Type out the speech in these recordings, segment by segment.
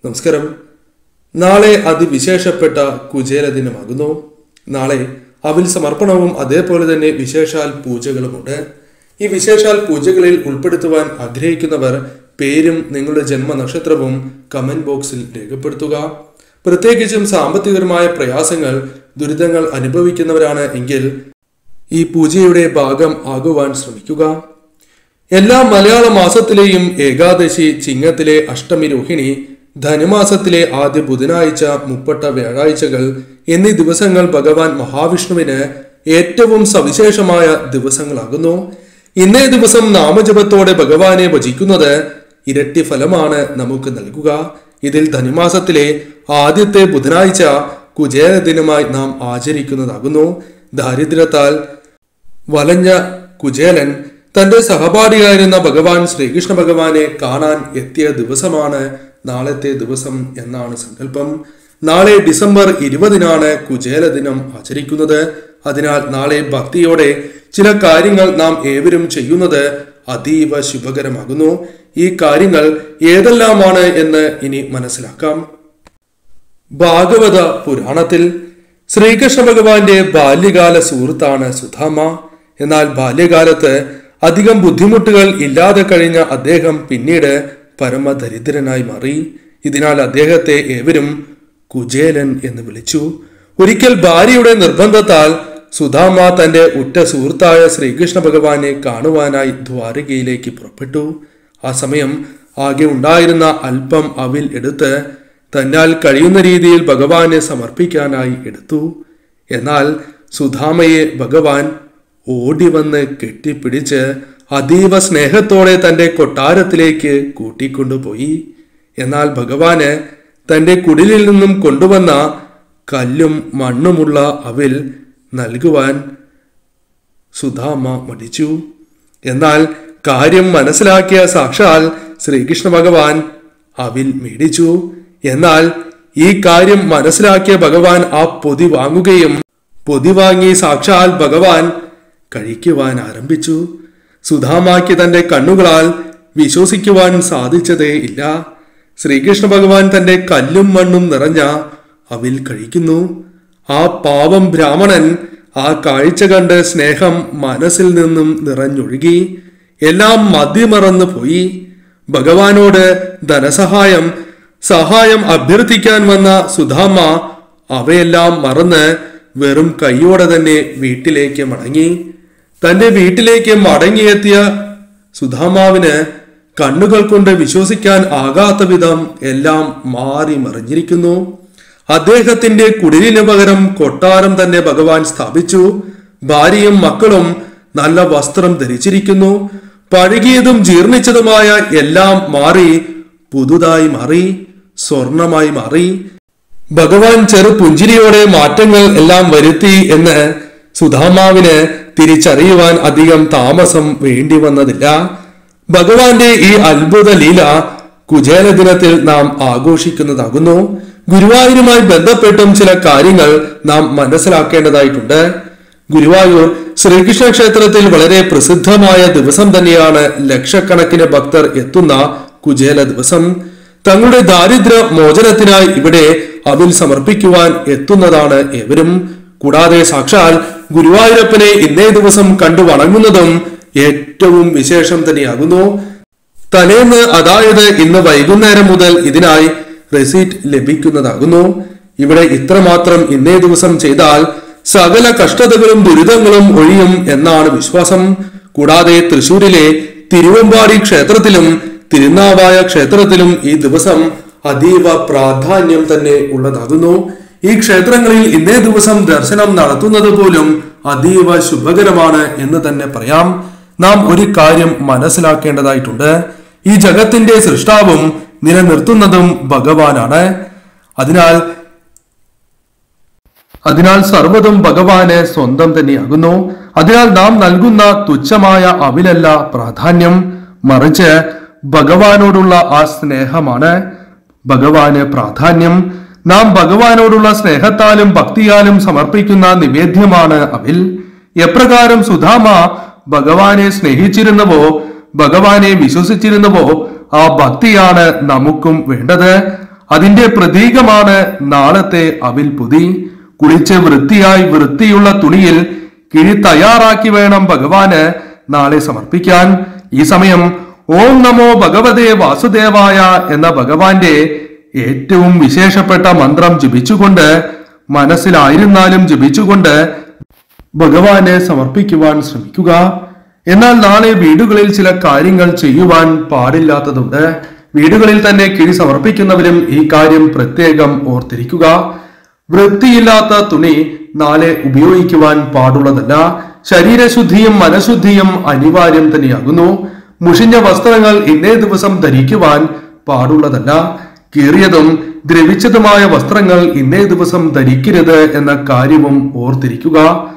നമസ്കാരം നാളെ അതിവിശേഷപ്പെട്ട കുചേല ദിനമാകുന്നു നാളെ അവിൽ സമർപ്പണവും അതേപോലെ തന്നെ വിശേഷാൽ പൂജകളുമുണ്ട് ഈ വിശേഷാൽ പൂജകളിൽ ഉൾപ്പെടുത്തുവാൻ ആഗ്രഹിക്കുന്നവർ പേരും നിങ്ങളുടെ ജന്മനക്ഷത്രവും കമന്റ് ബോക്സിൽ രേഖപ്പെടുത്തുക പ്രത്യേകിച്ചും സാമ്പത്തികപരമായ പ്രയാസങ്ങൾ ദുരിതങ്ങൾ അനുഭവിക്കുന്നവരാണ് എങ്കിൽ ഈ പൂജയുടെ ഭാഗം ആകുവാൻ ശ്രമിക്കുക എല്ലാ മലയാള മാസത്തിലെയും ഏകാദശി ചിങ്ങത്തിലെ അഷ്ടമി രോഹിണി ധനുമാസത്തിലെ ആദ്യ ബുധനാഴ്ച മുപ്പട്ട വ്യാഴാഴ്ചകൾ എന്നീ ദിവസങ്ങൾ ഭഗവാൻ മഹാവിഷ്ണുവിന് ഏറ്റവും സവിശേഷമായ ദിവസങ്ങളാകുന്നു ഇന്നേ ദിവസം നാമജപത്തോടെ ഭഗവാനെ ഭജിക്കുന്നത് ഇരട്ടി ഫലമാണ് നമുക്ക് നൽകുക ഇതിൽ ധനുമാസത്തിലെ ആദ്യത്തെ ബുധനാഴ്ച കുചേല ദിനമായി നാം ആചരിക്കുന്നതാകുന്നു ദാരിദ്ര്യത്താൽ വലഞ്ഞ കുചേലൻ തന്റെ സഹപാഠിയായിരുന്ന ഭഗവാൻ ശ്രീകൃഷ്ണ ഭഗവാനെ കാണാൻ എത്തിയ ദിവസമാണ് നാളത്തെ ദിവസം എന്നാണ് സങ്കല്പം നാളെ ഡിസംബർ ഇരുപതിനാണ് കുചേല ദിനം ആചരിക്കുന്നത് അതിനാൽ നാളെ ഭക്തിയോടെ ചില കാര്യങ്ങൾ നാം ഏവരും ചെയ്യുന്നത് അതീവ ശുഭകരമാകുന്നു ഈ കാര്യങ്ങൾ ഏതെല്ലാമാണ് എന്ന് ഇനി മനസ്സിലാക്കാം ഭാഗവത പുരാണത്തിൽ ശ്രീകൃഷ്ണ ഭഗവാന്റെ ബാല്യകാല സുഹൃത്താണ് സുധാമ എന്നാൽ ബാല്യകാലത്ത് അധികം ബുദ്ധിമുട്ടുകൾ ഇല്ലാതെ കഴിഞ്ഞ അദ്ദേഹം പിന്നീട് പരമദരിദ്രനായി മാറി ഇതിനാൽ അദ്ദേഹത്തെ ഏവരും കുചേലൻ എന്ന് വിളിച്ചു ഒരിക്കൽ ഭാര്യയുടെ നിർബന്ധത്താൽ സുധാമ തന്റെ ഉറ്റ സുഹൃത്തായ ശ്രീകൃഷ്ണ ഭഗവാനെ കാണുവാനായി ദ്വാരകയിലേക്ക് പുറപ്പെട്ടു ആ സമയം ആകെ ഉണ്ടായിരുന്ന അല്പം അവിൽ എടുത്ത് തന്നാൽ കഴിയുന്ന രീതിയിൽ ഭഗവാനെ സമർപ്പിക്കാനായി എടുത്തു എന്നാൽ സുധാമയെ ഭഗവാൻ ഓടി വന്ന് കെട്ടിപ്പിടിച്ച് അതീവ സ്നേഹത്തോടെ തന്റെ കൊട്ടാരത്തിലേക്ക് കൂട്ടിക്കൊണ്ടുപോയി എന്നാൽ ഭഗവാന് തന്റെ കുടിലിൽ നിന്നും കൊണ്ടുവന്ന കല്ലും മണ്ണുമുള്ള അവിൽ നൽകുവാൻ സുധാമ മടിച്ചു എന്നാൽ കാര്യം മനസ്സിലാക്കിയ സാക്ഷാൽ ശ്രീകൃഷ്ണ ഭഗവാൻ അവിൽ മേടിച്ചു എന്നാൽ ഈ കാര്യം മനസ്സിലാക്കിയ ഭഗവാൻ ആ പൊതി വാങ്ങുകയും പൊതി വാങ്ങി സാക്ഷാൽ ഭഗവാൻ കഴിക്കുവാൻ ആരംഭിച്ചു സുധാമാക്ക് തന്റെ കണ്ണുകളാൽ വിശ്വസിക്കുവാൻ സാധിച്ചതേ ഇല്ല ശ്രീകൃഷ്ണ ഭഗവാൻ തന്റെ കല്ലും മണ്ണും നിറഞ്ഞ അവിൽ കഴിക്കുന്നു ആ പാവം ബ്രാഹ്മണൻ ആ കാഴ്ച കണ്ട് സ്നേഹം മനസ്സിൽ നിന്നും നിറഞ്ഞൊഴുകി എല്ലാം മതിമറന്നു പോയി ഭഗവാനോട് ധനസഹായം സഹായം അഭ്യർത്ഥിക്കാൻ വന്ന സുധാമ അവയെല്ലാം മറന്ന് വെറും കൈയോടെ തന്നെ വീട്ടിലേക്ക് മടങ്ങി തന്റെ വീട്ടിലേക്ക് മടങ്ങിയെത്തിയ സുധാമാവിന് കണ്ണുകൾ കൊണ്ട് വിശ്വസിക്കാൻ ആകാത്ത വിധം എല്ലാം മാറി മറിഞ്ഞിരിക്കുന്നു അദ്ദേഹത്തിന്റെ കുടിലിന് പകരം കൊട്ടാരം തന്നെ ഭഗവാൻ സ്ഥാപിച്ചു ഭാര്യയും മക്കളും നല്ല വസ്ത്രം ധരിച്ചിരിക്കുന്നു പഴകിയതും ജീർണിച്ചതുമായ എല്ലാം മാറി പുതുതായി മാറി സ്വർണമായി മാറി ഭഗവാൻ ചെറു പുഞ്ചിരിയോടെ മാറ്റങ്ങൾ എല്ലാം വരുത്തി എന്ന് സുധാമാവിന് തിരിച്ചറിയുവാൻ അധികം താമസം വേണ്ടി വന്നതില്ല ഭഗവാന്റെ ഈ അത്ഭുത ലീല കുചേല ദിനത്തിൽ നാം ആഘോഷിക്കുന്നതാകുന്നു ഗുരുവായൂരുമായി ബന്ധപ്പെട്ടും ചില കാര്യങ്ങൾ നാം മനസ്സിലാക്കേണ്ടതായിട്ടുണ്ട് ഗുരുവായൂർ ശ്രീകൃഷ്ണ ക്ഷേത്രത്തിൽ വളരെ പ്രസിദ്ധമായ ദിവസം തന്നെയാണ് ലക്ഷക്കണക്കിന് ഭക്തർ എത്തുന്ന കുചേല ദിവസം തങ്ങളുടെ ദാരിദ്ര്യ മോചനത്തിനായി ഇവിടെ അവിൽ സമർപ്പിക്കുവാൻ എത്തുന്നതാണ് ഏവരും കൂടാതെ സാക്ഷാൽ ഗുരുവായൂരപ്പനെ ഇന്നേ ദിവസം കണ്ടു വണങ്ങുന്നതും ഏറ്റവും വിശേഷം തന്നെയാകുന്നു തലേന്ന് അതായത് ഇന്ന് വൈകുന്നേരം മുതൽ ഇതിനായി റെസീറ്റ് ലഭിക്കുന്നതാകുന്നു ഇവിടെ ഇത്രമാത്രം ഇന്നേ ദിവസം ചെയ്താൽ സകല കഷ്ടതകളും ദുരിതങ്ങളും ഒഴിയും എന്നാണ് വിശ്വാസം കൂടാതെ തൃശൂരിലെ തിരുവമ്പാടി ക്ഷേത്രത്തിലും തിരുനാവായ ക്ഷേത്രത്തിലും ഈ ദിവസം അതീവ പ്രാധാന്യം തന്നെ ഉള്ളതാകുന്നു ഈ ക്ഷേത്രങ്ങളിൽ ഇന്നേ ദിവസം ദർശനം നടത്തുന്നത് പോലും അതീവ ശുഭകരമാണ് എന്ന് തന്നെ പറയാം നാം ഒരു കാര്യം മനസ്സിലാക്കേണ്ടതായിട്ടുണ്ട് ഈ ജഗത്തിന്റെ സൃഷ്ടാവും നിലനിർത്തുന്നതും ഭഗവാനാണ് അതിനാൽ അതിനാൽ സർവ്വതും ഭഗവാന് സ്വന്തം തന്നെയാകുന്നു അതിനാൽ നാം നൽകുന്ന തുച്ഛമായ അവിലല്ല പ്രാധാന്യം മറിച്ച് ഭഗവാനോടുള്ള ആ സ്നേഹമാണ് ഭഗവാന് പ്രാധാന്യം നാം ഭഗവാനോടുള്ള സ്നേഹത്താലും ഭക്തിയാലും സമർപ്പിക്കുന്ന നിവേദ്യമാണ് അവിൽ എപ്രകാരം സുധാമ ഭഗവാനെ സ്നേഹിച്ചിരുന്നുവോ ഭഗവാനെ വിശ്വസിച്ചിരുന്നുവോ ആ ഭക്തിയാണ് നമുക്കും വേണ്ടത് അതിന്റെ പ്രതീകമാണ് നാളത്തെ അവിൽ പൊതി കുളിച്ച് വൃത്തിയായി വൃത്തിയുള്ള തുണിയിൽ കിഴി തയ്യാറാക്കി വേണം ഭഗവാന് നാളെ സമർപ്പിക്കാൻ ഈ സമയം ഓം നമോ ഭഗവതേ വാസുദേവായ എന്ന ഭഗവാന്റെ ഏറ്റവും വിശേഷപ്പെട്ട മന്ത്രം ജപിച്ചുകൊണ്ട് മനസ്സിലായിരുന്നാലും ജപിച്ചുകൊണ്ട് ഭഗവാനെ സമർപ്പിക്കുവാൻ ശ്രമിക്കുക എന്നാൽ നാളെ വീടുകളിൽ ചില കാര്യങ്ങൾ ചെയ്യുവാൻ പാടില്ലാത്തതുണ്ട് വീടുകളിൽ തന്നെ കിഴി സമർപ്പിക്കുന്നവരും ഈ കാര്യം പ്രത്യേകം ഓർത്തിരിക്കുക വൃത്തിയില്ലാത്ത തുണി നാളെ ഉപയോഗിക്കുവാൻ പാടുള്ളതല്ല ശരീരശുദ്ധിയും മനഃശുദ്ധിയും അനിവാര്യം തന്നെയാകുന്നു മുഷിഞ്ഞ വസ്ത്രങ്ങൾ ഇന്നേ ദിവസം ധരിക്കുവാൻ പാടുള്ളതല്ല കീറിയതും ദ്രവിച്ചതുമായ വസ്ത്രങ്ങൾ ഇന്നേ ദിവസം ധരിക്കരുത് എന്ന കാര്യവും ഓർത്തിരിക്കുക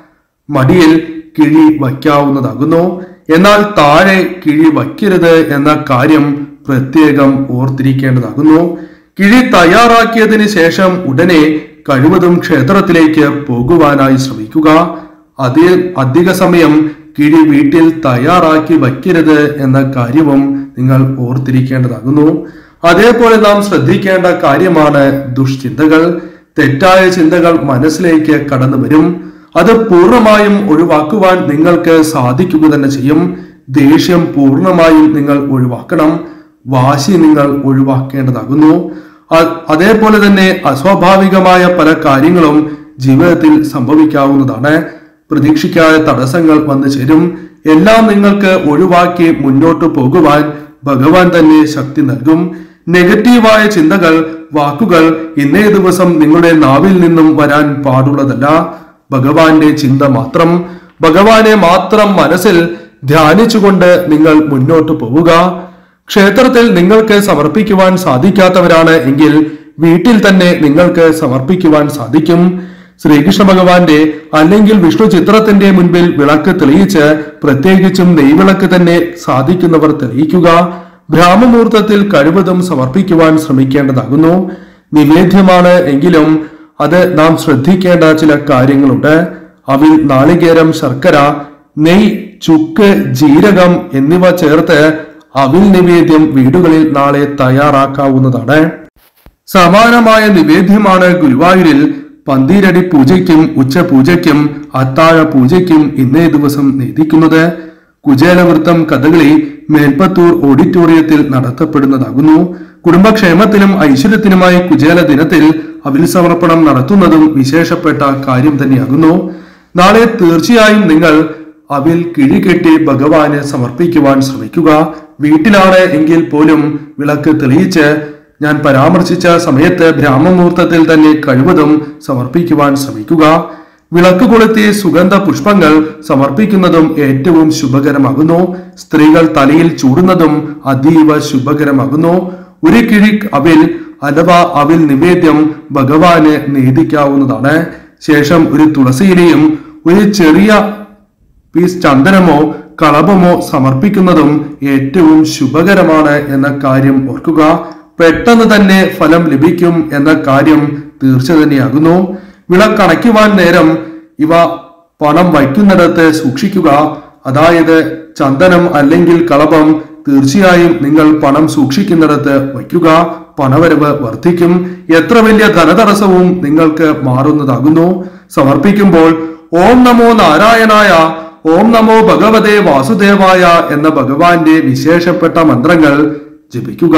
മടിയിൽ കിഴി വയ്ക്കാവുന്നതാകുന്നു എന്നാൽ താഴെ കിഴി വയ്ക്കരുത് എന്ന കാര്യം പ്രത്യേകം ഓർത്തിരിക്കേണ്ടതാകുന്നു കിഴി തയ്യാറാക്കിയതിന് ശേഷം ഉടനെ കഴിവതും ക്ഷേത്രത്തിലേക്ക് പോകുവാനായി ശ്രമിക്കുക അതിൽ അധിക സമയം കിഴി വീട്ടിൽ തയ്യാറാക്കി വയ്ക്കരുത് എന്ന കാര്യവും നിങ്ങൾ ഓർത്തിരിക്കേണ്ടതാകുന്നു അതേപോലെ നാം ശ്രദ്ധിക്കേണ്ട കാര്യമാണ് ദുഷ്ചിന്തകൾ തെറ്റായ ചിന്തകൾ മനസ്സിലേക്ക് കടന്നു വരും അത് പൂർണ്ണമായും ഒഴിവാക്കുവാൻ നിങ്ങൾക്ക് സാധിക്കുക തന്നെ ചെയ്യും ദേഷ്യം പൂർണ്ണമായും നിങ്ങൾ ഒഴിവാക്കണം വാശി നിങ്ങൾ ഒഴിവാക്കേണ്ടതാകുന്നു അ- അതേപോലെ തന്നെ അസ്വാഭാവികമായ പല കാര്യങ്ങളും ജീവിതത്തിൽ സംഭവിക്കാവുന്നതാണ് പ്രതീക്ഷിക്കാത്ത തടസ്സങ്ങൾ വന്നു ചേരും എല്ലാം നിങ്ങൾക്ക് ഒഴിവാക്കി മുന്നോട്ട് പോകുവാൻ ഭഗവാൻ തന്നെ ശക്തി നൽകും നെഗറ്റീവായ ചിന്തകൾ വാക്കുകൾ ഇന്നേ ദിവസം നിങ്ങളുടെ നാവിൽ നിന്നും വരാൻ പാടുള്ളതല്ല ഭഗവാന്റെ ചിന്ത മാത്രം ഭഗവാനെ മാത്രം മനസ്സിൽ ധ്യാനിച്ചുകൊണ്ട് നിങ്ങൾ മുന്നോട്ട് പോവുക ക്ഷേത്രത്തിൽ നിങ്ങൾക്ക് സമർപ്പിക്കുവാൻ സാധിക്കാത്തവരാണ് എങ്കിൽ വീട്ടിൽ തന്നെ നിങ്ങൾക്ക് സമർപ്പിക്കുവാൻ സാധിക്കും ശ്രീകൃഷ്ണ ഭഗവാന്റെ അല്ലെങ്കിൽ വിഷ്ണു ചിത്രത്തിന്റെ മുൻപിൽ വിളക്ക് തെളിയിച്ച് പ്രത്യേകിച്ചും നെയ്വിളക്ക് തന്നെ സാധിക്കുന്നവർ തെളിയിക്കുക ബ്രാഹ്മമുഹൂർത്തത്തിൽ കഴിവതും സമർപ്പിക്കുവാൻ ശ്രമിക്കേണ്ടതാകുന്നു നിവേദ്യമാണ് എങ്കിലും അത് നാം ശ്രദ്ധിക്കേണ്ട ചില കാര്യങ്ങളുണ്ട് അവിൽ നാളികേരം ശർക്കര നെയ് ചുക്ക് ജീരകം എന്നിവ ചേർത്ത് അവിൽ നിവേദ്യം വീടുകളിൽ നാളെ തയ്യാറാക്കാവുന്നതാണ് സമാനമായ നിവേദ്യമാണ് ഗുരുവായൂരിൽ പന്തീരടി പൂജയ്ക്കും ഉച്ചപൂജയ്ക്കും അത്താഴ പൂജയ്ക്കും ഇന്നേ ദിവസം നേദിക്കുന്നത് കുചേലവൃത്തം കഥകളി മേൽപ്പത്തൂർ ഓഡിറ്റോറിയത്തിൽ നടത്തപ്പെടുന്നതാകുന്നു കുടുംബക്ഷേമത്തിനും ഐശ്വര്യത്തിനുമായി കുചേല ദിനത്തിൽ അവിൽ സമർപ്പണം നടത്തുന്നതും വിശേഷപ്പെട്ട കാര്യം തന്നെയാകുന്നു നാളെ തീർച്ചയായും നിങ്ങൾ അവിൽ കിഴികെട്ടി ഭഗവാന് സമർപ്പിക്കുവാൻ ശ്രമിക്കുക വീട്ടിലാണ് എങ്കിൽ പോലും വിളക്ക് തെളിയിച്ച് ഞാൻ പരാമർശിച്ച സമയത്ത് ബ്രാഹ്മമുഹൂർത്തത്തിൽ തന്നെ കഴിവതും സമർപ്പിക്കുവാൻ ശ്രമിക്കുക വിളക്ക് കൊളുത്തി സുഗന്ധ പുഷ്പങ്ങൾ സമർപ്പിക്കുന്നതും ഏറ്റവും ശുഭകരമാകുന്നു സ്ത്രീകൾ തലയിൽ ചൂടുന്നതും അതീവ ശുഭകരമാകുന്നു ഒരു കിഴി അവിൽ അഥവാ അവിൽ നിവേദ്യം ഭഗവാന് നേദിക്കാവുന്നതാണ് ശേഷം ഒരു തുളസിയിലെയും ഒരു ചെറിയ പീസ് ചന്ദനമോ കളഭമോ സമർപ്പിക്കുന്നതും ഏറ്റവും ശുഭകരമാണ് എന്ന കാര്യം ഓർക്കുക പെട്ടെന്ന് തന്നെ ഫലം ലഭിക്കും എന്ന കാര്യം തീർച്ച തന്നെയാകുന്നു വിളക്കണയ്ക്കുവാൻ നേരം ഇവ പണം വയ്ക്കുന്നിടത്ത് സൂക്ഷിക്കുക അതായത് ചന്ദനം അല്ലെങ്കിൽ കളഭം തീർച്ചയായും നിങ്ങൾ പണം സൂക്ഷിക്കുന്നിടത്ത് വയ്ക്കുക പണവരവ് വർദ്ധിക്കും എത്ര വലിയ ധനതടസ്സവും നിങ്ങൾക്ക് മാറുന്നതാകുന്നു സമർപ്പിക്കുമ്പോൾ ഓം നമോ നാരായണായ ഓം നമോ ഭഗവതേ വാസുദേവായ എന്ന ഭഗവാന്റെ വിശേഷപ്പെട്ട മന്ത്രങ്ങൾ ജപിക്കുക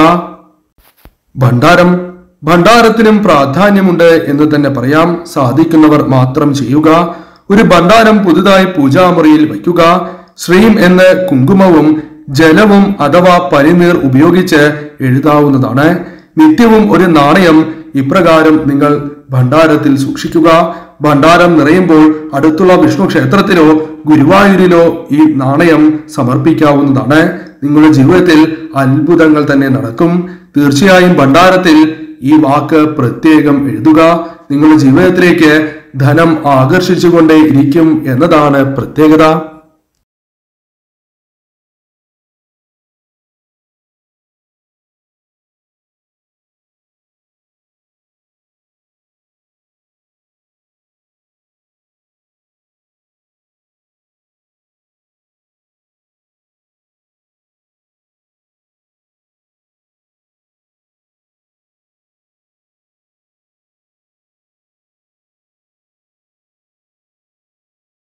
ഭണ്ഡാരം ഭണ്ഡാരത്തിനും പ്രാധാന്യമുണ്ട് എന്ന് തന്നെ പറയാം സാധിക്കുന്നവർ മാത്രം ചെയ്യുക ഒരു ഭണ്ഡാരം പുതുതായി പൂജാമുറിയിൽ വയ്ക്കുക ശ്രീം എന്ന് കുങ്കുമവും ജലവും അഥവാ പനിനീർ ഉപയോഗിച്ച് എഴുതാവുന്നതാണ് നിത്യവും ഒരു നാണയം ഇപ്രകാരം നിങ്ങൾ ഭണ്ഡാരത്തിൽ സൂക്ഷിക്കുക ഭണ്ഡാരം നിറയുമ്പോൾ അടുത്തുള്ള വിഷ്ണു ക്ഷേത്രത്തിലോ ഗുരുവായൂരിലോ ഈ നാണയം സമർപ്പിക്കാവുന്നതാണ് നിങ്ങളുടെ ജീവിതത്തിൽ അത്ഭുതങ്ങൾ തന്നെ നടക്കും തീർച്ചയായും ഭണ്ഡാരത്തിൽ ഈ വാക്ക് പ്രത്യേകം എഴുതുക നിങ്ങളുടെ ജീവിതത്തിലേക്ക് ധനം ആകർഷിച്ചുകൊണ്ടേ ഇരിക്കും എന്നതാണ് പ്രത്യേകത